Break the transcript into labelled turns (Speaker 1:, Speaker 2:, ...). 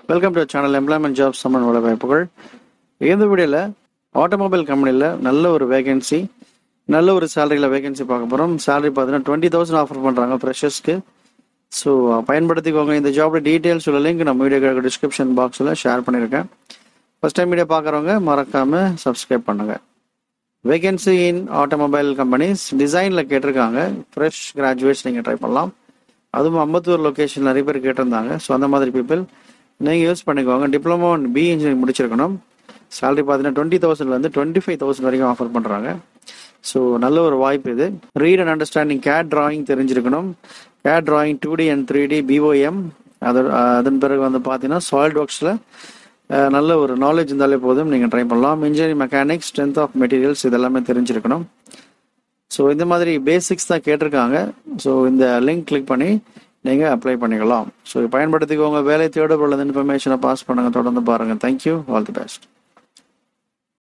Speaker 1: welcome to channel employment job சம்மன் வேலை வாய்ப்புகள் இந்த வீடியோவில் ஆட்டோமொபைல் கம்பெனியில் நல்ல ஒரு வேகன்சி நல்ல ஒரு சேலரியில் வேகன்சி பார்க்க போகிறோம் சேலரி பார்த்தீங்கன்னா டுவெண்ட்டி தௌசண்ட் ஆஃபர் பண்ணுறாங்க ஃப்ரெஷர்ஸ்க்கு ஸோ பயன்படுத்திக்கோங்க இந்த ஜாபோட டீட்டெயில்ஸ் உள்ள லிங்க் நம்ம வீடியோ டிஸ்கிரிப்ஷன் பாக்ஸில் ஷேர் பண்ணியிருக்கேன் ஃபஸ்ட் டைம் வீடியோ பார்க்குறவங்க மறக்காமல் சப்ஸ்கிரைப் பண்ணுங்கள் வேகன்சி இன் ஆட்டோமொபைல் கம்பெனிஸ் டிசைனில் கேட்டிருக்காங்க ஃப்ரெஷ் கிராஜுவேட்ஸ் நீங்கள் ட்ரை பண்ணலாம் அதுவும் அம்பத்தூர் லொக்கேஷன் நிறைய பேர் கேட்டிருந்தாங்க ஸோ அந்த மாதிரி பீப்புள் நீங்கள் யூஸ் பண்ணிக்கோங்க டிப்ளமோ அண்ட் பி இன்ஜினியரிங் முடிச்சிருக்கணும் சேலரி பார்த்தீங்கன்னா டுவெண்ட்டி தௌசண்ட்லேருந்து டுவெண்ட்டி ஃபைவ் தௌசண்ட் வரைக்கும் ஆஃபர் பண்ணுறாங்க ஸோ நல்ல ஒரு வாய்ப்பு இது read and understanding CAD drawing தெரிஞ்சிருக்கணும் CAD drawing two D and three D BOM அது அதன் பிறகு வந்து பார்த்தீங்கன்னா சாலிட் ஒர்க்ஸில் நல்ல ஒரு நாலேஜ் இருந்தாலே போதும் நீங்கள் ட்ரை பண்ணலாம் engineering mechanics strength of materials இதெல்லாமே தெரிஞ்சிருக்கணும் ஸோ இந்த மாதிரி பேசிக்ஸ் தான் கேட்டிருக்காங்க ஸோ இந்த லிங்க் கிளிக் பண்ணி நீங்கள் அப்ளை பண்ணிக்கலாம் ஸோ பயன்படுத்திக்கோங்க வேலை தேடப்பட இன்ஃபர்மேஷனை பாஸ் பண்ணுங்கள் தொடர்ந்து பாருங்கள் தேங்க்யூ ஆல் தி பெஸ்ட்